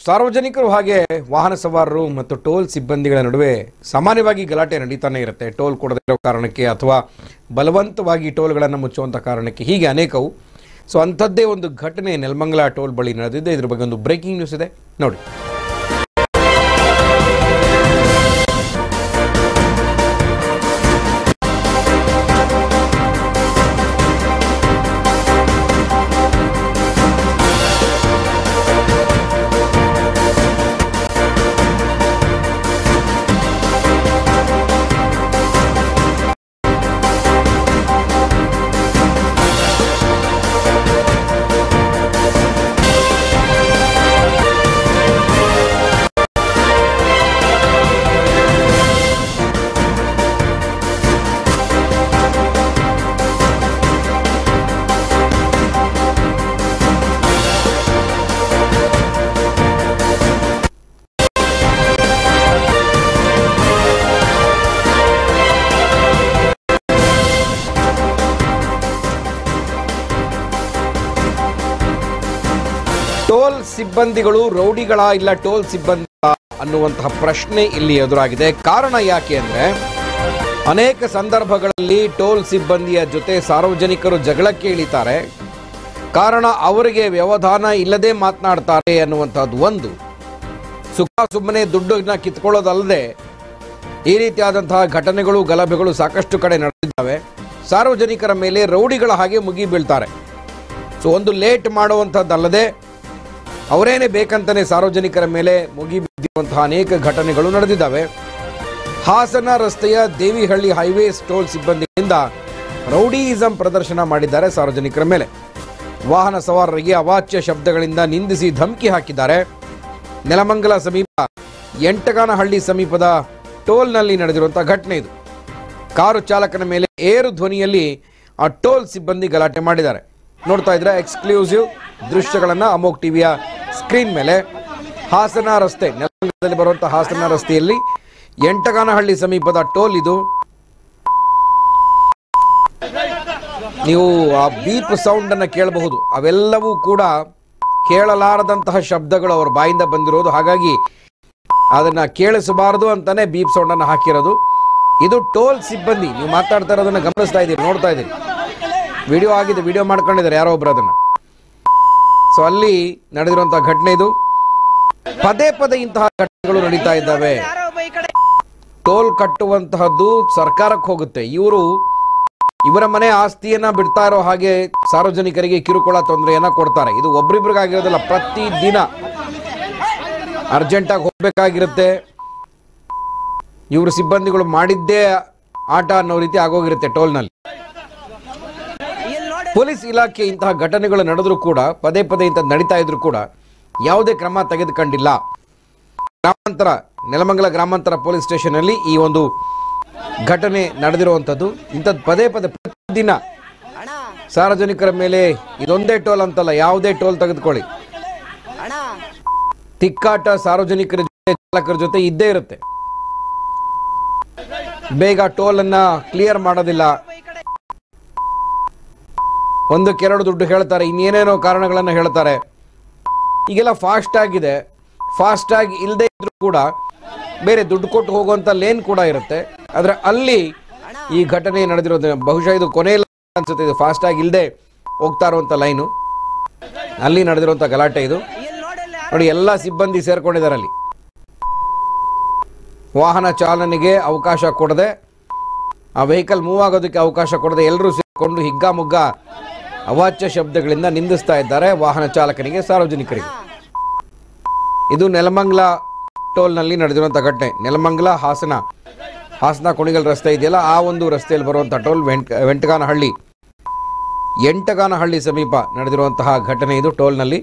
ಸಾರ್ವಜನಿಕರು ಹಾಗೆ ವಾಹನ ಸವಾರರು ಮತ್ತು ಟೋಲ್ ಸಿಬ್ಬಂದಿಗಳ ನಡುವೆ ಸಾಮಾನ್ಯವಾಗಿ ಗಲಾಟೆ ನಡೀತಾನೆ ಇರುತ್ತೆ ಟೋಲ್ ಕೊಡದೇ ಇರೋ ಕಾರಣಕ್ಕೆ ಅಥವಾ ಬಲವಂತವಾಗಿ ಟೋಲ್ಗಳನ್ನು ಮುಚ್ಚುವಂಥ ಕಾರಣಕ್ಕೆ ಹೀಗೆ ಅನೇಕವು ಸೊ ಅಂಥದ್ದೇ ಒಂದು ಘಟನೆ ನೆಲಮಂಗಲ ಟೋಲ್ ಬಳಿ ನಡೆದಿದೆ ಇದ್ರ ಬಗ್ಗೆ ಒಂದು ಬ್ರೇಕಿಂಗ್ ನ್ಯೂಸ್ ಇದೆ ನೋಡಿ ಟೋಲ್ ಸಿಬ್ಬಂದಿಗಳು ರೌಡಿಗಳ ಇಲ್ಲ ಟೋಲ್ ಸಿಬ್ಬಂದಿ ಅನ್ನುವಂತಹ ಪ್ರಶ್ನೆ ಇಲ್ಲಿ ಎದುರಾಗಿದೆ ಕಾರಣ ಯಾಕೆ ಅಂದ್ರೆ ಅನೇಕ ಸಂದರ್ಭಗಳಲ್ಲಿ ಟೋಲ್ ಸಿಬ್ಬಂದಿಯ ಜೊತೆ ಸಾರ್ವಜನಿಕರು ಜಗಳಕ್ಕೆ ಇಳಿತಾರೆ ಕಾರಣ ಅವರಿಗೆ ವ್ಯವಧಾನ ಇಲ್ಲದೆ ಮಾತನಾಡ್ತಾರೆ ಅನ್ನುವಂಥದ್ದು ಒಂದು ಸುಖ ಸುಮ್ಮನೆ ದುಡ್ಡನ್ನ ಕಿತ್ಕೊಳ್ಳೋದಲ್ಲದೆ ಈ ರೀತಿಯಾದಂತಹ ಘಟನೆಗಳು ಗಲಭೆಗಳು ಸಾಕಷ್ಟು ಕಡೆ ನಡೆದಿದ್ದಾವೆ ಸಾರ್ವಜನಿಕರ ಮೇಲೆ ರೌಡಿಗಳ ಹಾಗೆ ಮುಗಿ ಬೀಳ್ತಾರೆ ಸೊ ಒಂದು ಲೇಟ್ ಮಾಡುವಂಥದ್ದಲ್ಲದೆ ಅವರೇನೆ ಬೇಕಂತಾನೆ ಸಾರ್ವಜನಿಕರ ಮೇಲೆ ಮುಗಿ ಬಿದ್ದಿರುವಂತಹ ಅನೇಕ ಘಟನೆಗಳು ನಡೆದಿದ್ದಾವೆ ಹಾಸನ ರಸ್ತೆಯ ದೇವಿಹಳ್ಳಿ ಹೈವೇಸ್ ಟೋಲ್ ಸಿಬ್ಬಂದಿಯಿಂದ ರೌಡಿಯಿಸಂ ಪ್ರದರ್ಶನ ಮಾಡಿದ್ದಾರೆ ಸಾರ್ವಜನಿಕರ ಮೇಲೆ ವಾಹನ ಸವಾರರಿಗೆ ಅವಾಚ್ಯ ಶಬ್ದಗಳಿಂದ ನಿಂದಿಸಿ ಧಮಕಿ ಹಾಕಿದ್ದಾರೆ ನೆಲಮಂಗಲ ಸಮೀಪ ಎಂಟಗಾನಹಳ್ಳಿ ಸಮೀಪದ ಟೋಲ್ನಲ್ಲಿ ನಡೆದಿರುವಂತಹ ಘಟನೆ ಇದು ಕಾರು ಚಾಲಕನ ಮೇಲೆ ಏರು ಧ್ವನಿಯಲ್ಲಿ ಆ ಟೋಲ್ ಸಿಬ್ಬಂದಿ ಗಲಾಟೆ ಮಾಡಿದ್ದಾರೆ ನೋಡ್ತಾ ಇದ್ರೆ ಎಕ್ಸ್ಕ್ಲೂಸಿವ್ ದೃಶ್ಯಗಳನ್ನ ಅಮೋಕ್ ಟಿವಿಯ ಸ್ಕ್ರೀನ್ ಮೇಲೆ ಹಾಸನ ರಸ್ತೆ ನೆಲಮಂಗಲದಲ್ಲಿ ಬರುವಂತಹ ಹಾಸನ ರಸ್ತೆಯಲ್ಲಿ ಎಂಟಗಾನಹಳ್ಳಿ ಸಮೀಪದ ಟೋಲ್ ಇದು ನೀವು ಆ ಬೀಪ್ ಸೌಂಡ್ ಅನ್ನ ಕೇಳಬಹುದು ಅವೆಲ್ಲವೂ ಕೂಡ ಕೇಳಲಾರದಂತಹ ಶಬ್ದಗಳು ಅವರ ಬಾಯಿಂದ ಬಂದಿರೋದು ಹಾಗಾಗಿ ಅದನ್ನ ಕೇಳಿಸಬಾರದು ಅಂತಾನೆ ಬೀಪ್ ಸೌಂಡ್ ಅನ್ನ ಹಾಕಿರೋದು ಇದು ಟೋಲ್ ಸಿಬ್ಬಂದಿ ನೀವು ಮಾತಾಡ್ತಾ ಇರೋದನ್ನ ಗಮನಿಸ್ತಾ ಇದ್ದೀರಿ ನೋಡ್ತಾ ಇದ್ದೀರಿ ವಿಡಿಯೋ ಆಗಿದೆ ವಿಡಿಯೋ ಮಾಡ್ಕೊಂಡಿದ್ದಾರೆ ಯಾರೋ ಒಬ್ರು ಅದನ್ನ ಸೊ ಅಲ್ಲಿ ನಡೆದಿರುವಂತಹ ಘಟನೆ ಇದು ಪದೇ ಪದೇ ಇಂತಹ ಘಟನೆಗಳು ನಡೀತಾ ಇದ್ದಾವೆ ಟೋಲ್ ಕಟ್ಟುವಂತಹದ್ದು ಸರ್ಕಾರಕ್ಕೆ ಹೋಗುತ್ತೆ ಇವರು ಇವರ ಮನೆ ಆಸ್ತಿಯನ್ನ ಬಿಡ್ತಾ ಇರೋ ಹಾಗೆ ಸಾರ್ವಜನಿಕರಿಗೆ ಕಿರುಕುಳ ತೊಂದರೆಯನ್ನ ಕೊಡ್ತಾರೆ ಇದು ಒಬ್ರಿಬ್ರಿಗಾಗಿರೋದಿಲ್ಲ ಪ್ರತಿ ದಿನ ಅರ್ಜೆಂಟಾಗಿ ಹೋಗ್ಬೇಕಾಗಿರುತ್ತೆ ಇವರು ಸಿಬ್ಬಂದಿಗಳು ಮಾಡಿದ್ದೇ ಆಟ ಅನ್ನೋ ರೀತಿ ಆಗೋಗಿರುತ್ತೆ ಟೋಲ್ನಲ್ಲಿ ಪೊಲೀಸ್ ಇಲಾಖೆ ಇಂತಹ ಘಟನೆಗಳು ನಡೆದರೂ ಕೂಡ ಪದೇ ಪದೇ ಇಂಥದ್ದು ನಡೀತಾ ಇದ್ರು ಕೂಡ ಯಾವುದೇ ಕ್ರಮ ತೆಗೆದುಕೊಂಡಿಲ್ಲ ಗ್ರಾಮಾಂತರ ನೆಲಮಂಗಲ ಗ್ರಾಮಾಂತರ ಪೊಲೀಸ್ ಸ್ಟೇಷನ್ ಅಲ್ಲಿ ಈ ಒಂದು ಘಟನೆ ನಡೆದಿರುವಂಥದ್ದು ಇಂಥದ್ದು ಪದೇ ಪದೇ ಪ್ರತಿದಿನ ಸಾರ್ವಜನಿಕರ ಮೇಲೆ ಇದೊಂದೇ ಟೋಲ್ ಅಂತಲ್ಲ ಯಾವುದೇ ಟೋಲ್ ತೆಗೆದುಕೊಳ್ಳಿ ತಿಕ್ಕಾಟ ಸಾರ್ವಜನಿಕರ ಜೊತೆ ಚಾಲಕರ ಜೊತೆ ಇದ್ದೇ ಇರುತ್ತೆ ಬೇಗ ಟೋಲ್ ಅನ್ನ ಕ್ಲಿಯರ್ ಮಾಡೋದಿಲ್ಲ ಒಂದಕ್ಕೆರಡು ದುಡ್ಡು ಹೇಳ್ತಾರೆ ಇನ್ನೇನೇನೋ ಕಾರಣಗಳನ್ನು ಹೇಳ್ತಾರೆ ಈಗೆಲ್ಲ ಫಾಸ್ಟ್ ಆಗಿದೆ ಫಾಸ್ಟ್ ಆಗಿ ಇಲ್ಲದೆ ಇದ್ರೂ ಕೂಡ ಬೇರೆ ದುಡ್ಡು ಕೊಟ್ಟು ಹೋಗುವಂತ ಲೇನ್ ಕೂಡ ಇರುತ್ತೆ ಆದ್ರೆ ಅಲ್ಲಿ ಈ ಘಟನೆ ನಡೆದಿರೋದು ಬಹುಶಃ ಇದು ಕೊನೆ ಅನ್ಸುತ್ತೆ ಇದು ಫಾಸ್ಟ್ ಆಗಿ ಇಲ್ಲದೆ ಹೋಗ್ತಾ ಇರುವಂತ ಲೈನು ಅಲ್ಲಿ ನಡೆದಿರುವಂತ ಗಲಾಟೆ ಇದು ನೋಡಿ ಎಲ್ಲ ಸಿಬ್ಬಂದಿ ಸೇರ್ಕೊಂಡಿದ್ದಾರೆ ಅಲ್ಲಿ ವಾಹನ ಚಾಲನೆಗೆ ಅವಕಾಶ ಕೊಡದೆ ಆ ವೆಹಿಕಲ್ ಮೂವ್ ಆಗೋದಕ್ಕೆ ಅವಕಾಶ ಕೊಡದೆ ಎಲ್ಲರೂ ಸೇರಿಕೊಂಡು ಹಿಗ್ಗಾಮುಗ್ಗ ಅವಾಚ್ಯ ಶಬ್ದಗಳಿಂದ ನಿಂದಿಸ್ತಾ ಇದ್ದಾರೆ ವಾಹನ ಚಾಲಕನಿಗೆ ಸಾರ್ವಜನಿಕರಿಗೆ ಇದು ನೆಲಮಂಗಲ ಟೋಲ್ನಲ್ಲಿ ನಡೆದಿರುವಂಥ ಘಟನೆ ನೆಲಮಂಗಲ ಹಾಸನ ಹಾಸನ ಕುಣಿಗಲ್ ರಸ್ತೆ ಇದೆಯಲ್ಲ ಆ ಒಂದು ರಸ್ತೆಯಲ್ಲಿ ಬರುವಂಥ ಟೋಲ್ ವೆಂಟ್ ವೆಂಟಗಾನಹಳ್ಳಿ ಎಂಟಗಾನಹಳ್ಳಿ ಸಮೀಪ ನಡೆದಿರುವಂತಹ ಘಟನೆ ಇದು ಟೋಲ್ನಲ್ಲಿ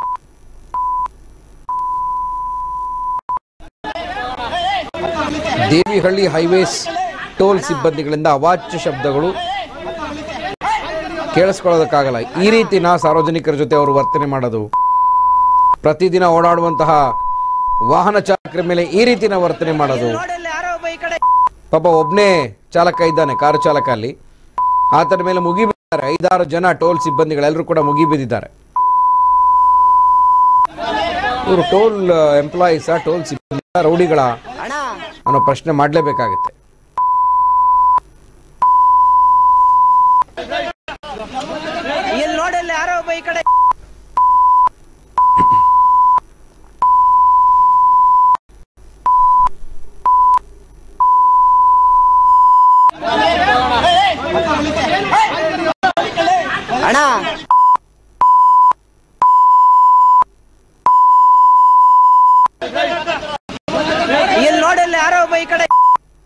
ದೇವಿಹಳ್ಳಿ ಹೈವೇಸ್ ಟೋಲ್ ಸಿಬ್ಬಂದಿಗಳಿಂದ ಅವಾಚ್ಯ ಶಬ್ದಗಳು ಕೇಳಿಸ್ಕೊಳ್ಳೋದಕ್ಕಾಗಲ್ಲ ಈ ರೀತಿನ ಸಾರ್ವಜನಿಕರ ಜೊತೆ ಅವರು ವರ್ತನೆ ಮಾಡೋದು ಪ್ರತಿದಿನ ಓಡಾಡುವಂತಹ ವಾಹನ ಚಾಲಕರ ಮೇಲೆ ಈ ರೀತಿನ ವರ್ತನೆ ಮಾಡೋದು ಪಾಪ ಒಬ್ಬನೇ ಚಾಲಕ ಇದ್ದಾನೆ ಕಾರು ಚಾಲಕ ಅಲ್ಲಿ ಆತನ ಮೇಲೆ ಮುಗಿ ಬಿದ್ದಾರೆ ಐದಾರು ಜನ ಟೋಲ್ ಸಿಬ್ಬಂದಿಗಳೆಲ್ಲರೂ ಕೂಡ ಮುಗಿ ಬಿದ್ದಿದ್ದಾರೆ ಇವರು ಟೋಲ್ ಎಂಪ್ಲಾಯೀಸ ಟೋಲ್ ಸಿಬ್ಬಂದಿ ರೌಡಿಗಳ ಅನ್ನೋ ಪ್ರಶ್ನೆ ಮಾಡಲೇಬೇಕಾಗುತ್ತೆ ಇಲ್ಲಿ ನೋಡಿ ಅಲ್ಲಿ ಯಾರೋ ಒಬ್ಬ ಈ ಕಡೆ ಅಣ್ಣ ಇಲ್ಲಿ ನೋಡಿ ಅಲ್ಲಿ ಯಾರೋ ಒಬ್ಬ ಈ ಕಡೆ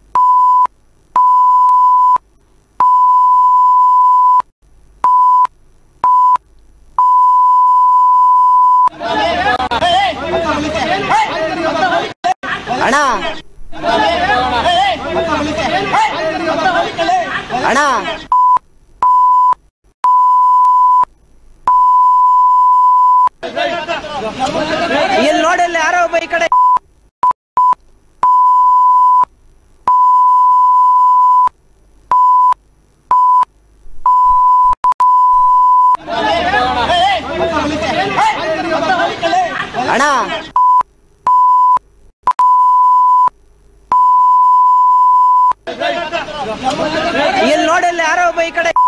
ಅಣ್ಣ ಅಣ್ಣ ಇಲ್ಲಿ ನೋಡಿ ಅಲ್ಲಿ ಯಾರೋ ಒಬ್ಬ ಈ ಕಡೆ ಅಣ್ಣ ಇಲ್ಲಿ ನೋಡಿ ಅಲ್ಲಿ ಯಾರೋ ಒಬ್ಬ ಈ ಕಡೆ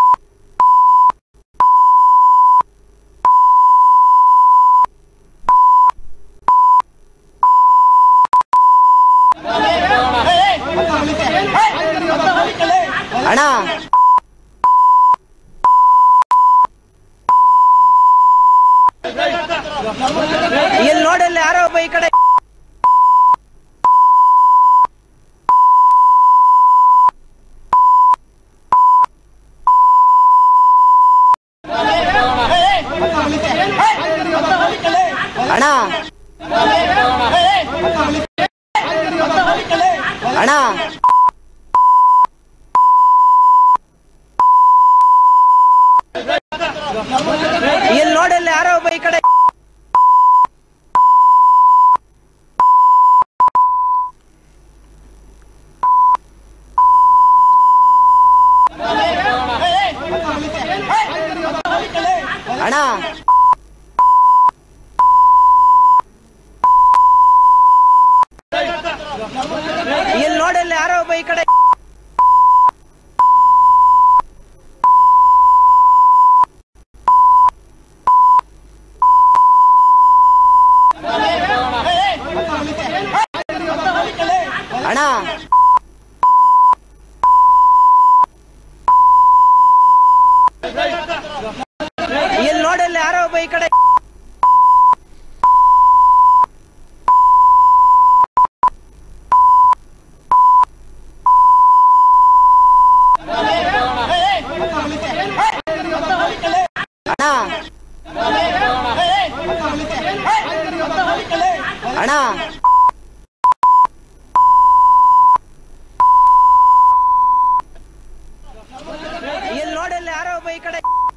ಅಣ್ಣ ಇಲ್ಲಿ ನೋಡಿ ಅಲ್ಲಿ ಯಾರೋ ಒಬ್ಬ ಈ ಕಡೆ ಅಣ್ಣ ಅಣ್ಣ ಇಲ್ಲಿ ನೋಡಿ ಅಲ್ಲಿ ಯಾರೋ ಒಬ್ಬ ಈ ಕಡೆ ಅಣ್ಣ ಇಲ್ಲಿ ನೋಡಿ ಅಲ್ಲಿ ಯಾರೋ ಒಬ್ಬ ಈ ಕಡೆ ಅಣ್ಣ ಇಲ್ಲಿ ನೋಡಿ ಅಲ್ಲಿ ಯಾರೋ ಒಬ್ಬ ಈ ಕಡೆ ಅಣ್ಣ ಅಣ್ಣ ಇಲ್ಲಿ ನೋಡಿ ಅಲ್ಲಿ ಯಾರೋ ಒಬ್ಬ ಈ ಕಡೆ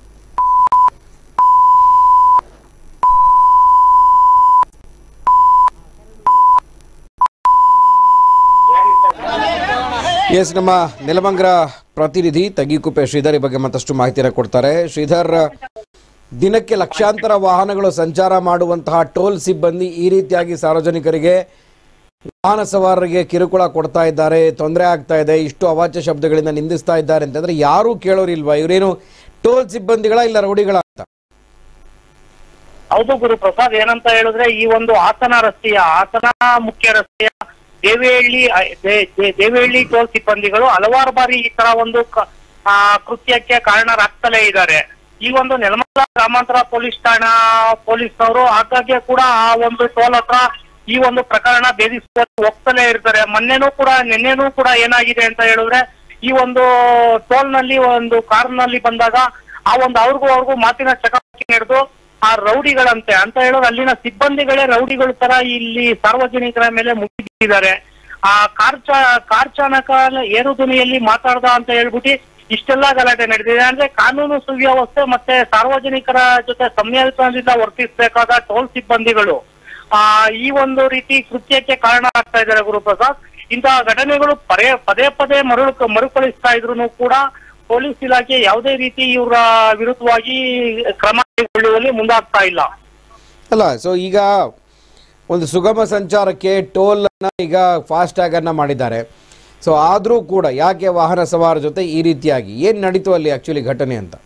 ಎಸ್ ನಮ್ಮ ನೆಲಮಂಗಲ ಪ್ರತಿನಿಧಿ ತಗಿಕುಪ್ಪೆ ಶ್ರೀಧರ್ ಈ ಬಗ್ಗೆ ಮತ್ತಷ್ಟು ಮಾಹಿತಿಯನ್ನು ಕೊಡ್ತಾರೆ ಶ್ರೀಧರ್ ದಿನಕ್ಕೆ ಲಕ್ಷಾಂತರ ವಾಹನಗಳು ಸಂಚಾರ ಮಾಡುವಂತಹ ಟೋಲ್ ಸಿಬ್ಬಂದಿ ಈ ರೀತಿಯಾಗಿ ಸಾರ್ವಜನಿಕರಿಗೆ ವಾಹನ ಸವಾರರಿಗೆ ಕಿರುಕುಳ ಕೊಡ್ತಾ ಇದ್ದಾರೆ ತೊಂದರೆ ಆಗ್ತಾ ಇದೆ ಇಷ್ಟು ಅವಾಚ್ಯ ಶಬ್ದಗಳಿಂದ ನಿಂದಿಸ್ತಾ ಇದ್ದಾರೆ ಅಂತಂದ್ರೆ ಯಾರೂ ಕೇಳೋರಿಲ್ವಾ ಇವರೇನು ಟೋಲ್ ಸಿಬ್ಬಂದಿಗಳ ಇಲ್ಲ ರೌಡಿಗಳ ಅಂತ ಹೌದು ಗುರು ಪ್ರಸಾದ್ ಏನಂತ ಹೇಳಿದ್ರೆ ಈ ಒಂದು ಹಾಸನ ರಸ್ತೆಯ ಹಾಸನ ಮುಖ್ಯ ರಸ್ತೆಯ ದೇವಿಹಳ್ಳಿ ಅ, ದೇ- ದೇ- ದೇವಿಹಳ್ಳಿ ಟೋಲ್ ಸಿಬ್ಬಂದಿಗಳು ಹಲವಾರು ಬಾರಿ ಈ ತರ ಒಂದು ಕ- ಆ, ಕೃತ್ಯಕ್ಕೆ ಕಾರಣರಾಗ್ತಲೇ ಇದ್ದಾರೆ ಈ ಒಂದು ನೆಲಮಂಗಲ ಗ್ರಾಮಾಂತರ ಪೊಲೀಸ್ ಠಾಣಾ ಪೊಲೀಸ್ನವರು ಆಗಾಗ್ಗೆ ಕೂಡ ಆ ಒಂದು ಟೋಲ್ ಹತ್ರ ಈ ಒಂದು ಪ್ರಕರಣ ಭೇದಿಸುವ ಹೋಗ್ತಲೇ ಇರ್ತಾರೆ ಮೊನ್ನೆನೂ ಕೂಡ ನಿನ್ನೆನೂ ಕೂಡ ಏನಾಗಿದೆ ಅಂತ ಹೇಳಿದ್ರೆ ಈ ಒಂದು ಟೋಲ್ ನಲ್ಲಿ ಒಂದು ಕಾರ್ನಲ್ಲಿ ಬಂದಾಗ ಆ ಒಂದು ಅವ್ರಿಗೂ ಅವ್ರಿಗೂ ಮಾತಿನ ಚಕಮಕಿ ನಡೆದು ಆ ರೌಡಿಗಳಂತೆ ಅಂತ ಹೇಳೋದು ಅಲ್ಲಿನ ಸಿಬ್ಬಂದಿಗಳೇ ರೌಡಿಗಳ ತರ ಇಲ್ಲಿ ಸಾರ್ವಜನಿಕರ ಮೇಲೆ ಮುಗಿದಿದ್ದಾರೆ ಆ ಕಾರ್ ಚಾ ಕಾರ್ ಚಾಲಕ ಏರು ಧ್ವನಿಯಲ್ಲಿ ಮಾತಾಡ್ದ ಅಂತ ಹೇಳ್ಬಿಟ್ಟು ಇಷ್ಟೆಲ್ಲ ಗಲಾಟೆ ನಡೆದಿದೆ ಅಂದ್ರೆ ಕಾನೂನು ಸುವ್ಯವಸ್ಥೆ ಮತ್ತೆ ಸಾರ್ವಜನಿಕರ ಜೊತೆ ಸಂಯಮದಿಂದ ವರ್ತಿಸಬೇಕಾದ ಟೋಲ್ ಸಿಬ್ಬಂದಿಗಳು ಆ ಈ ಒಂದು ರೀತಿ ಕೃತ್ಯಕ್ಕೆ ಕಾರಣ ಆಗ್ತಾ ಇದ್ದಾರೆ ಗುರುಪ್ರಸಾದ್ ಇಂತಹ ಘಟನೆಗಳು ಪದೇ ಪದೇ ಪದೇ ಮರುಳು ಮರುಕಳಿಸ್ತಾ ಇದ್ರು ಕೂಡ ಪೊಲೀಸ್ ಇಲಾಖೆ ಯಾವುದೇ ರೀತಿ ಇವರ ವಿರುದ್ಧವಾಗಿ ಕ್ರಮ ಕೈಗೊಳ್ಳುವಲ್ಲಿ ಮುಂದಾಗ್ತಾ ಇಲ್ಲ ಅಲ್ಲ ಸೊ ಈಗ ಒಂದು ಸುಗಮ ಸಂಚಾರಕ್ಕೆ ಟೋಲ್ ಅನ್ನ ಈಗ ಫಾಸ್ಟ್ ಟ್ಯಾಗ್ ಅನ್ನ ಮಾಡಿದ್ದಾರೆ ಸೊ ಆದರೂ ಕೂಡ ಯಾಕೆ ವಾಹನ ಸವಾರ ಜೊತೆ ಈ ರೀತಿಯಾಗಿ ಏನು ನಡೀತು ಅಲ್ಲಿ ಆಕ್ಚುಲಿ ಘಟನೆ ಅಂತ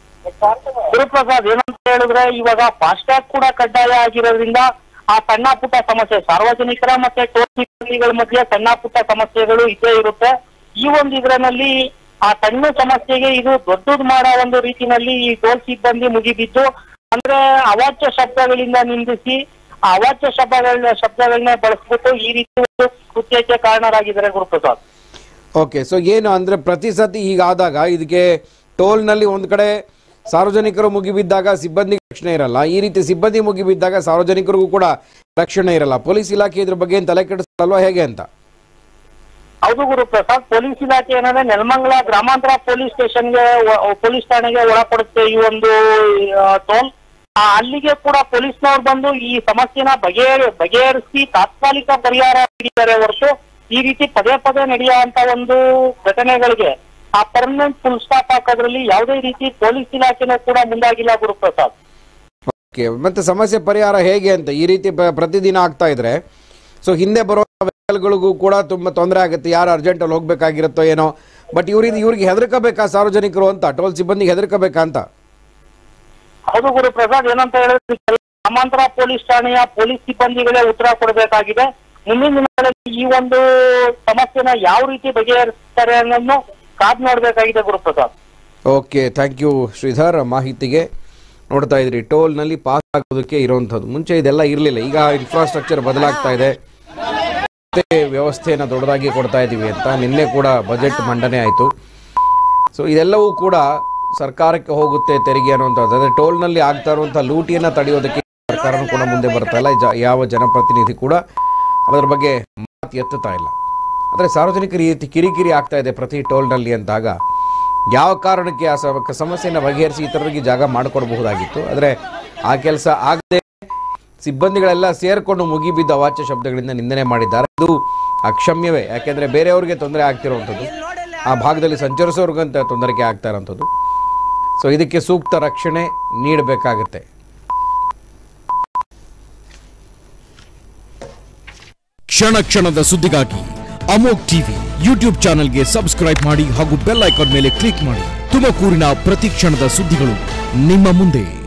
ಗುರುಪ್ರಸಾದ್ ಏನಂತ ಹೇಳಿದ್ರೆ ಇವಾಗ ಫಾಸ್ಟ್ಯಾಗ್ ಕೂಡ ಕಡ್ಡಾಯ ಆಗಿರೋದ್ರಿಂದ ಆ ಸಣ್ಣ ಪುಟ್ಟ ಸಮಸ್ಯೆ ಸಾರ್ವಜನಿಕರ ಮತ್ತೆ ಟೋಲ್ ಸಿಬ್ಬಂದಿಗಳ ಮಧ್ಯೆ ಸಣ್ಣ ಪುಟ್ಟ ಸಮಸ್ಯೆಗಳು ಇದ್ದೇ ಇರುತ್ತೆ ಈ ಒಂದು ಇದರಲ್ಲಿ ಆ ಸಣ್ಣ ಸಮಸ್ಯೆಗೆ ಇದು ದೊಡ್ಡದು ಮಾಡೋ ಒಂದು ರೀತಿನಲ್ಲಿ ಈ ಟೋಲ್ ಸಿಬ್ಬಂದಿ ಮುಗಿಬಿದ್ದು ಅಂದ್ರೆ ಅವಾಚ್ಯ ಶಬ್ದಗಳಿಂದ ನಿಂದಿಸಿ ಆ ಅವಾಚ್ಯ ಶಬ್ದಗಳ ಶಬ್ದಗಳನ್ನೇ ಬಳಸ್ಬಿಟ್ಟು ಈ ರೀತಿ ಒಂದು ಕೃತ್ಯಕ್ಕೆ ಕಾರಣರಾಗಿದ್ದಾರೆ ಗುರುಪ್ರಸಾದ್ ಓಕೆ ಸೊ ಏನು ಅಂದರೆ ಪ್ರತಿ ಸತಿ ಹೀಗಾದಾಗ ಇದಕ್ಕೆ ಟೋಲ್ನಲ್ಲಿ ಒಂದು ಕಡೆ ಸಾರ್ವಜನಿಕರು ಮುಗಿಬಿದ್ದಾಗ ಸಿಬ್ಬಂದಿಗೆ ರಕ್ಷಣೆ ಇರಲ್ಲ ಈ ರೀತಿ ಸಿಬ್ಬಂದಿ ಮುಗಿಬಿದ್ದಾಗ ಸಾರ್ವಜನಿಕರಿಗೂ ಕೂಡ ರಕ್ಷಣೆ ಇರಲ್ಲ ಪೊಲೀಸ್ ಇಲಾಖೆ ಇದ್ರ ಬಗ್ಗೆ ಏನ್ ತಲೆ ಕೆಡಿಸಲ್ವಾ ಹೇಗೆ ಅಂತ ಹೌದು ಗುರುಪ್ರಸಾದ್ ಪೊಲೀಸ್ ಇಲಾಖೆ ಏನಂದ್ರೆ ನೆಲಮಂಗಲ ಗ್ರಾಮಾಂತರ ಪೊಲೀಸ್ ಸ್ಟೇಷನ್ಗೆ ಪೊಲೀಸ್ ಠಾಣೆಗೆ ಒಳಪಡುತ್ತೆ ಈ ಒಂದು ಆ, ಟೋಲ್ ಆ, ಅಲ್ಲಿಗೆ ಕೂಡ ಪೊಲೀಸ್ನವ್ರು ಬಂದು ಈ ಸಮಸ್ಯೆನ ಬಗೆಹರಿ ಬಗೆಹರಿಸಿ ತಾತ್ಕಾಲಿಕ ಪರಿಹಾರ ನೀಡಿದ್ದಾರೆ ಹೊರತು ಈ ರೀತಿ ಪದೇ ಪದೇ ನಡೆಯುವಂತ ಒಂದು ಘಟನೆಗಳಿಗೆ ಆ ಪರ್ಮನೆಂಟ್ ಫುಲ್ ಸ್ಟಾಪ್ ಹಾಕೋದ್ರಲ್ಲಿ ಯಾವುದೇ ರೀತಿ ಪೊಲೀಸ್ ಇಲಾಖೆನೂ ಕೂಡ ಮುಂದಾಗಿಲ್ಲ ಗುರುಪ್ರಸಾದ್ ಓಕೆ ಮತ್ತೆ ಸಮಸ್ಯೆ ಪರಿಹಾರ ಹೇಗೆ ಅಂತ ಈ ರೀತಿ ಪ್ರ- ಪ್ರತಿದಿನ ಆಗ್ತಾ ಇದ್ರೆ ಸೊ ಹಿಂದೆ ಬರೋ ವೆಹಿಕಲ್ಗಳಿಗೂ ಕೂಡ ತುಂಬ ತೊಂದರೆ ಆಗುತ್ತೆ ಯಾರು ಅರ್ಜೆಂಟಲ್ಲಿ ಹೋಗ್ಬೇಕಾಗಿರುತ್ತೋ ಏನೋ ಬಟ್ ಇವ್ರಿಗೆ ಇವ್ರಿಗೆ ಹೆದರ್ಕೋಬೇಕಾ ಸಾರ್ವಜನಿಕರು ಅಂತ ಟೋಲ್ ಸಿಬ್ಬಂದಿಗೆ ಹೆದರ್ಕೋಬೇಕಾ ಅಂತ ಹೌದು ಗುರುಪ್ರಸಾದ್ ಏನಂತ ಹೇಳಿದ್ರೆ ಕೆಲ ಗ್ರಾಮಾಂತರ ಪೊಲೀಸ್ ಠಾಣೆಯ ಪೊಲೀಸ್ ಸಿಬ್ಬಂದಿಗಳೇ ಉತ್ತರ ಕೊಡಬೇಕಾಗಿದೆ ಮುಂದಿನ ದಿನಗಳಲ್ಲಿ ಈ ಒಂದು ಸಮಸ್ಯೆನ ಯಾವ ರೀತಿ ಬಗೆಹರಿಸ್ತಾರೆ ಅನ್ನೋದನ್ನು ಕಾದ್ ನೋಡ್ಬೇಕಾಗಿದೆ Guruprasad okay thank you Sridhar ಮಾಹಿತಿಗೆ ನೋಡ್ತಾ ಇದ್ರಿ ಟೋಲ್ನಲ್ಲಿ ಪಾಸ್ ಆಗೋದಕ್ಕೆ ಇರೋವಂಥದ್ದು ಮುಂಚೆ ಇದೆಲ್ಲ ಇರಲಿಲ್ಲ ಈಗ ಇನ್ಫ್ರಾಸ್ಟ್ರಕ್ಚರ್ ಬದಲಾಗ್ತಾ ಇದೆ ಮತ್ತೆ ವ್ಯವಸ್ಥೆಯನ್ನು ದೊಡ್ಡದಾಗಿ ಕೊಡ್ತಾ ಇದ್ದೀವಿ ಅಂತ ನಿನ್ನೆ ಕೂಡ ಬಜೆಟ್ ಮಂಡನೆ ಆಯಿತು ಸೊ ಇದೆಲ್ಲವೂ ಕೂಡ ಸರ್ಕಾರಕ್ಕೆ ಹೋಗುತ್ತೆ ತೆರಿಗೆ ಅನ್ನುವಂಥದ್ದು ಅಂದರೆ ಟೋಲ್ನಲ್ಲಿ ಆಗ್ತಾ ಇರುವಂಥ ಲೂಟಿಯನ್ನು ತಡೆಯೋದಕ್ಕೆ ಸರ್ಕಾರನೂ ಕೂಡ ಮುಂದೆ ಬರ್ತಾ ಇಲ್ಲ ಜ ಯಾವ ಜನಪ್ರತಿನಿಧಿ ಕೂಡ ಅದರ ಬಗ್ಗೆ ಮಾತು ಎತ್ತುತ್ತಾ ಇಲ್ಲ ಆದರೆ ಸಾರ್ವಜನಿಕರು ಈ ರೀತಿ ಕಿರಿಕಿರಿ ಆಗ್ತಾ ಇದೆ ಪ್ರತಿ ಟೋಲ್ನಲ್ಲಿ ಅಂದಾಗ ಯಾವ ಕಾರಣಕ್ಕೆ ಆ ಸಮ- ಸಮಸ್ಯೆಯನ್ನು ಬಗೆಹರಿಸಿ ಇತರರಿಗೆ ಜಾಗ ಮಾಡಿಕೊಡ್ಬಹುದಾಗಿತ್ತು ಆದರೆ ಆ ಕೆಲಸ ಆಗದೆ ಸಿಬ್ಬಂದಿಗಳೆಲ್ಲ ಸೇರ್ಕೊಂಡು ಮುಗಿಬಿದ್ದ ಅವಾಚ್ಯ ಶಬ್ದಗಳಿಂದ ನಿಂದನೆ ಮಾಡಿದ್ದಾರೆ ಇದು ಅಕ್ಷಮ್ಯವೇ ಯಾಕೆಂದರೆ ಬೇರೆಯವ್ರಿಗೆ ತೊಂದರೆ ಆಗ್ತಿರುವಂಥದ್ದು ಆ ಭಾಗದಲ್ಲಿ ಸಂಚರಿಸೋರ್ಗಂತ ತೊಂದರೆಗೆ ಆಗ್ತಾ ಇರೋಂಥದ್ದು ಸೊ ಇದಕ್ಕೆ ಸೂಕ್ತ ರಕ್ಷಣೆ ನೀಡಬೇಕಾಗತ್ತೆ ಕ್ಷಣ ಕ್ಷಣದ ಸುದ್ದಿಗಾಗಿ ಅಮೋಕ್ ಟಿವಿ ಯೂಟ್ಯೂಬ್ ಚಾನೆಲ್ಗೆ ಸಬ್ಸ್ಕ್ರೈಬ್ ಮಾಡಿ ಹಾಗೂ ಬೆಲ್ ಐಕಾನ್ ಮೇಲೆ ಕ್ಲಿಕ್ ಮಾಡಿ ತುಮಕೂರಿನ ಪ್ರತಿ ಕ್ಷಣದ ಸುದ್ದಿಗಳು ನಿಮ್ಮ ಮುಂದೆ